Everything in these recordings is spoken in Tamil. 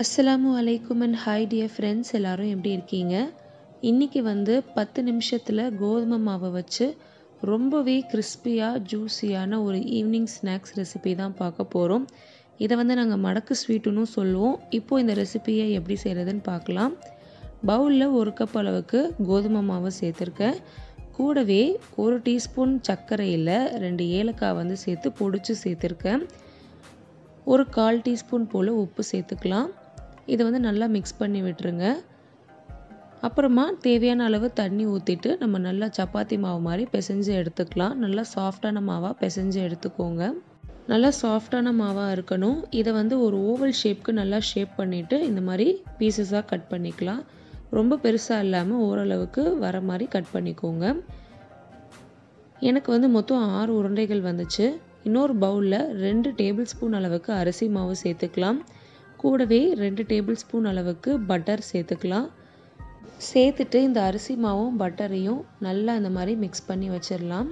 அஸ்ஸலாமு அலைக்கும் அண்ட் ஹாய் டியர் ஃப்ரெண்ட்ஸ் எல்லாரும் எப்படி இருக்கீங்க இன்றைக்கி வந்து பத்து நிமிஷத்தில் கோதுமை மாவை வச்சு ரொம்பவே கிறிஸ்பியாக ஜூஸியான ஒரு ஈவினிங் ஸ்நாக்ஸ் ரெசிபி தான் பார்க்க போகிறோம் இதை வந்து நாங்கள் மடக்கு ஸ்வீட்டுன்னு சொல்லுவோம் இப்போது இந்த ரெசிபியை எப்படி செய்கிறதுன்னு பார்க்கலாம் பவுலில் ஒரு கப் அளவுக்கு கோதுமை மாவு சேர்த்துருக்கேன் கூடவே ஒரு டீஸ்பூன் சர்க்கரையில் ரெண்டு ஏலக்காய் வந்து சேர்த்து பொடிச்சு சேர்த்துருக்கேன் ஒரு கால் டீஸ்பூன் போல் உப்பு சேர்த்துக்கலாம் இதை வந்து நல்லா மிக்ஸ் பண்ணி விட்டுருங்க அப்புறமா தேவையான அளவு தண்ணி ஊற்றிட்டு நம்ம நல்லா சப்பாத்தி மாவு மாதிரி பிசைஞ்சு எடுத்துக்கலாம் நல்லா சாஃப்டான மாவாக பிசைஞ்சு எடுத்துக்கோங்க நல்லா சாஃப்டான மாவாக இருக்கணும் இதை வந்து ஒரு ஓவல் ஷேப்க்கு நல்லா ஷேப் பண்ணிவிட்டு இந்த மாதிரி பீசஸாக கட் பண்ணிக்கலாம் ரொம்ப பெருசாக இல்லாமல் ஓரளவுக்கு வர மாதிரி கட் பண்ணிக்கோங்க எனக்கு வந்து மொத்தம் ஆறு உருண்டைகள் வந்துச்சு இன்னொரு பவுலில் ரெண்டு டேபிள் ஸ்பூன் அளவுக்கு அரிசி மாவு சேர்த்துக்கலாம் கூடவே ரெண்டு டேபிள் ஸ்பூன் அளவுக்கு பட்டர் சேர்த்துக்கலாம் சேர்த்துட்டு இந்த அரிசி மாவும் பட்டரையும் நல்லா இந்த மாதிரி மிக்ஸ் பண்ணி வச்சிடலாம்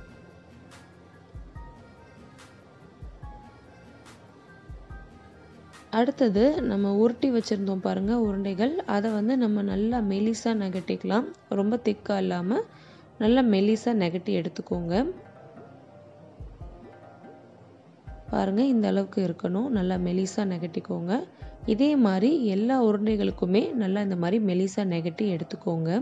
அடுத்தது நம்ம உருட்டி வச்சுருந்தோம் பாருங்கள் உருண்டைகள் அதை வந்து நம்ம நல்லா மெலிசாக நகட்டிக்கலாம் ரொம்ப திக்காக இல்லாமல் நல்லா மெலிசாக நகட்டி எடுத்துக்கோங்க பாருங்கள் இந்த அளவுக்கு இருக்கணும் நல்லா மெலிசாக நெகட்டிக்கோங்க இதே மாதிரி எல்லா உருண்டைகளுக்குமே நல்லா இந்த மாதிரி மெலிசாக நெகட்டி எடுத்துக்கோங்க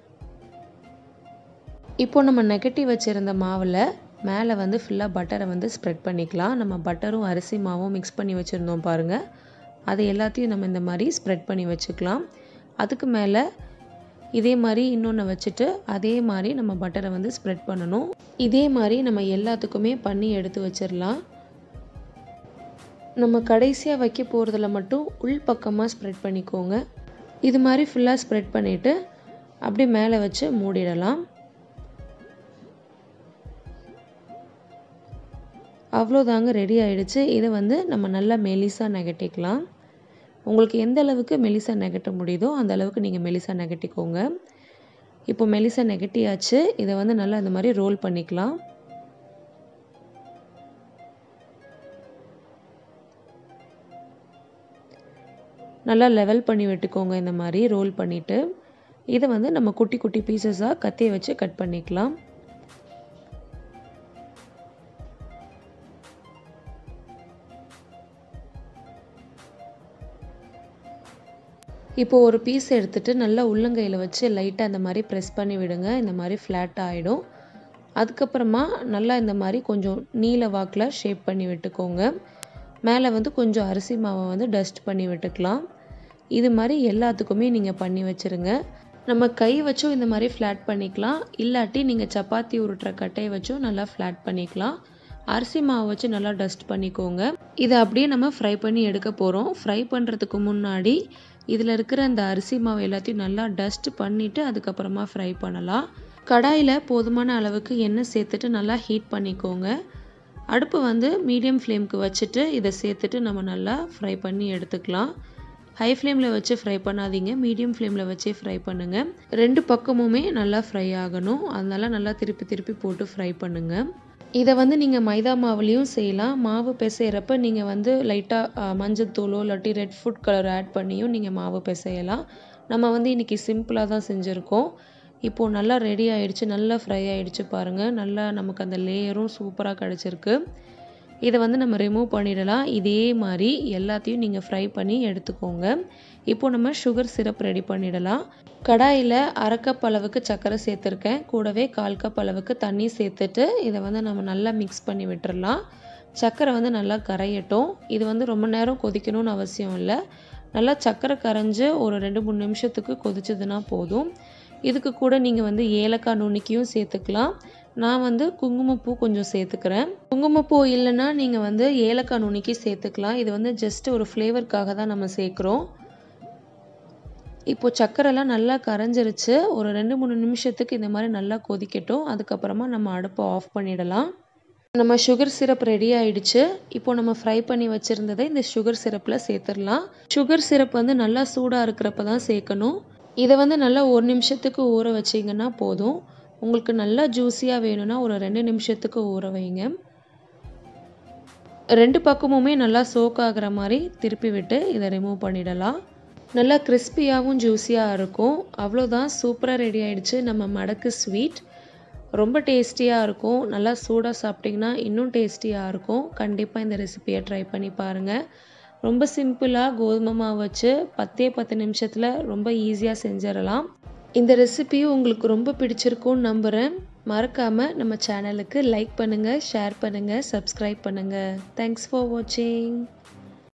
இப்போ நம்ம நெகட்டி வச்சுருந்த மாவில் மேலே வந்து ஃபுல்லாக பட்டரை வந்து ஸ்ப்ரெட் பண்ணிக்கலாம் நம்ம பட்டரும் அரிசி மாவும் மிக்ஸ் பண்ணி வச்சுருந்தோம் பாருங்கள் அது எல்லாத்தையும் நம்ம இந்த மாதிரி ஸ்ப்ரெட் பண்ணி வச்சுக்கலாம் அதுக்கு மேலே இதே மாதிரி இன்னொன்று வச்சுட்டு அதே மாதிரி நம்ம பட்டரை வந்து ஸ்ப்ரெட் பண்ணணும் இதே மாதிரி நம்ம எல்லாத்துக்குமே பண்ணி எடுத்து வச்சிடலாம் நம்ம கடைசியாக வைக்க போகிறதுல மட்டும் உள் பக்கமாக ஸ்ப்ரெட் பண்ணிக்கோங்க இது மாதிரி ஃபுல்லாக ஸ்ப்ரெட் பண்ணிவிட்டு அப்படியே மேலே வச்சு மூடிடலாம் அவ்வளோதாங்க ரெடி ஆகிடுச்சு இதை வந்து நம்ம நல்லா மெலிசாக நெகட்டிக்கலாம் உங்களுக்கு எந்த அளவுக்கு மெலிசாக நெகட்ட முடியுதோ அந்த அளவுக்கு நீங்கள் மெலிசாக நெகட்டிக்கோங்க இப்போ மெலிசாக நெகட்டியாச்சு இதை வந்து நல்லா இந்த மாதிரி ரோல் பண்ணிக்கலாம் நல்லா லெவல் பண்ணி விட்டுக்கோங்க இந்த மாதிரி ரோல் பண்ணிவிட்டு இதை வந்து நம்ம குட்டி குட்டி பீசஸாக கத்தியை வச்சு கட் பண்ணிக்கலாம் இப்போ ஒரு பீஸ் எடுத்துகிட்டு நல்லா உள்ளங்கையில் வச்சு லைட்டாக இந்த மாதிரி ப்ரெஸ் பண்ணி விடுங்க இந்த மாதிரி ஃப்ளாட் ஆகிடும் அதுக்கப்புறமா நல்லா இந்த மாதிரி கொஞ்சம் நீல வாக்கில் ஷேப் பண்ணி விட்டுக்கோங்க மேலே வந்து கொஞ்சம் அரிசி மாவை வந்து டஸ்ட் பண்ணி விட்டுக்கலாம் இது மாதிரி எல்லாத்துக்குமே நீங்கள் பண்ணி வச்சுருங்க நம்ம கை வச்சும் இந்த மாதிரி ஃப்ளாட் பண்ணிக்கலாம் இல்லாட்டி நீங்கள் சப்பாத்தி உருட்டுற கட்டையை வச்சும் நல்லா ஃப்ளாட் பண்ணிக்கலாம் அரிசி மாவு வச்சு நல்லா டஸ்ட் பண்ணிக்கோங்க இதை அப்படியே நம்ம ஃப்ரை பண்ணி எடுக்க போகிறோம் ஃப்ரை பண்ணுறதுக்கு முன்னாடி இதில் இருக்கிற அந்த அரிசி மாவு எல்லாத்தையும் நல்லா டஸ்ட் பண்ணிவிட்டு அதுக்கப்புறமா ஃப்ரை பண்ணலாம் கடாயில் போதுமான அளவுக்கு எண்ணெய் சேர்த்துட்டு நல்லா ஹீட் பண்ணிக்கோங்க அடுப்பு வந்து மீடியம் ஃப்ளேம்க்கு வச்சுட்டு இதை சேர்த்துட்டு நம்ம நல்லா ஃப்ரை பண்ணி எடுத்துக்கலாம் ஹை ஃப்ளேமில் வச்சு ஃப்ரை பண்ணாதீங்க மீடியம் ஃப்ளேமில் வச்சே ஃப்ரை பண்ணுங்கள் ரெண்டு பக்கமுமே நல்லா ஃப்ரை ஆகணும் அதனால நல்லா திருப்பி திருப்பி போட்டு ஃப்ரை பண்ணுங்கள் இதை வந்து நீங்கள் மைதா மாவுலேயும் செய்யலாம் மாவு பிசைகிறப்ப நீங்கள் வந்து லைட்டாக மஞ்சத்தூளோ இல்லாட்டி ரெட் ஃபுட் கலர் ஆட் பண்ணியும் நீங்கள் மாவு பிசையலாம் நம்ம வந்து இன்றைக்கி சிம்பிளாக தான் செஞ்சுருக்கோம் இப்போது நல்லா ரெடி ஆகிடுச்சு நல்லா ஃப்ரை ஆகிடுச்சு பாருங்கள் நல்லா நமக்கு அந்த லேயரும் சூப்பராக கிடச்சிருக்கு இதை வந்து நம்ம ரிமூவ் பண்ணிடலாம் இதே மாதிரி எல்லாத்தையும் நீங்கள் ஃப்ரை பண்ணி எடுத்துக்கோங்க இப்போது நம்ம சுகர் சிரப் ரெடி பண்ணிடலாம் கடாயில் அரை கப் அளவுக்கு சர்க்கரை சேர்த்துருக்கேன் கூடவே கால் கப் அளவுக்கு தண்ணி சேர்த்துட்டு இதை வந்து நம்ம நல்லா மிக்ஸ் பண்ணி விட்டுறலாம் சர்க்கரை வந்து நல்லா கரையட்டும் இது வந்து ரொம்ப நேரம் கொதிக்கணும்னு அவசியம் இல்லை நல்லா சர்க்கரை கரைஞ்சி ஒரு ரெண்டு மூணு நிமிஷத்துக்கு கொதிச்சதுன்னா போதும் இதுக்கு கூட நீங்கள் வந்து ஏலக்காய் நுணுக்கியும் சேர்த்துக்கலாம் நான் வந்து குங்குமப்பூ கொஞ்சம் சேர்த்துக்கிறேன் குங்குமப்பூ இல்லைன்னா நீங்கள் வந்து ஏலக்காய் நுணுக்கி சேர்த்துக்கலாம் இது வந்து ஜஸ்ட் ஒரு ஃப்ளேவருக்காக தான் நம்ம சேர்க்குறோம் இப்போ சக்கரைலாம் நல்லா கரைஞ்சிருச்சு ஒரு ரெண்டு மூணு நிமிஷத்துக்கு இந்த மாதிரி நல்லா கொதிக்கட்டும் அதுக்கப்புறமா நம்ம அடுப்பை ஆஃப் பண்ணிடலாம் நம்ம சுகர் சிரப் ரெடி ஆயிடுச்சு இப்போ நம்ம ஃப்ரை பண்ணி வச்சுருந்ததை இந்த சுகர் சிரப்பில் சேர்த்துடலாம் சுகர் சிரப் வந்து நல்லா சூடாக இருக்கிறப்ப தான் சேர்க்கணும் இதை வந்து நல்லா ஒரு நிமிஷத்துக்கு ஊற வச்சிங்கன்னா போதும் உங்களுக்கு நல்லா ஜூஸியாக வேணும்னா ஒரு ரெண்டு நிமிஷத்துக்கு ஊற வைங்க ரெண்டு பக்கமுமே நல்லா சோக் ஆகிற மாதிரி திருப்பி விட்டு இதை ரிமூவ் பண்ணிடலாம் நல்லா கிறிஸ்பியாகவும் ஜூஸியாக இருக்கும் அவ்வளோதான் சூப்பராக ரெடி ஆயிடுச்சு நம்ம மடக்கு ஸ்வீட் ரொம்ப டேஸ்டியாக இருக்கும் நல்லா சூடாக சாப்பிட்டிங்கன்னா இன்னும் டேஸ்டியாக இருக்கும் கண்டிப்பாக இந்த ரெசிபியை ட்ரை பண்ணி பாருங்கள் ரொம்ப சிம்பிளாக கோதுமை மாவு வச்சு பத்தே பத்து நிமிஷத்தில் ரொம்ப ஈஸியாக செஞ்சிடலாம் இந்த ரெசிபி உங்களுக்கு ரொம்ப பிடிச்சிருக்கும்னு நம்புகிறேன் மறக்காமல் நம்ம சேனலுக்கு லைக் பண்ணுங்கள் ஷேர் பண்ணுங்கள் சப்ஸ்கிரைப் பண்ணுங்கள் தேங்க்ஸ் ஃபார் வாட்சிங்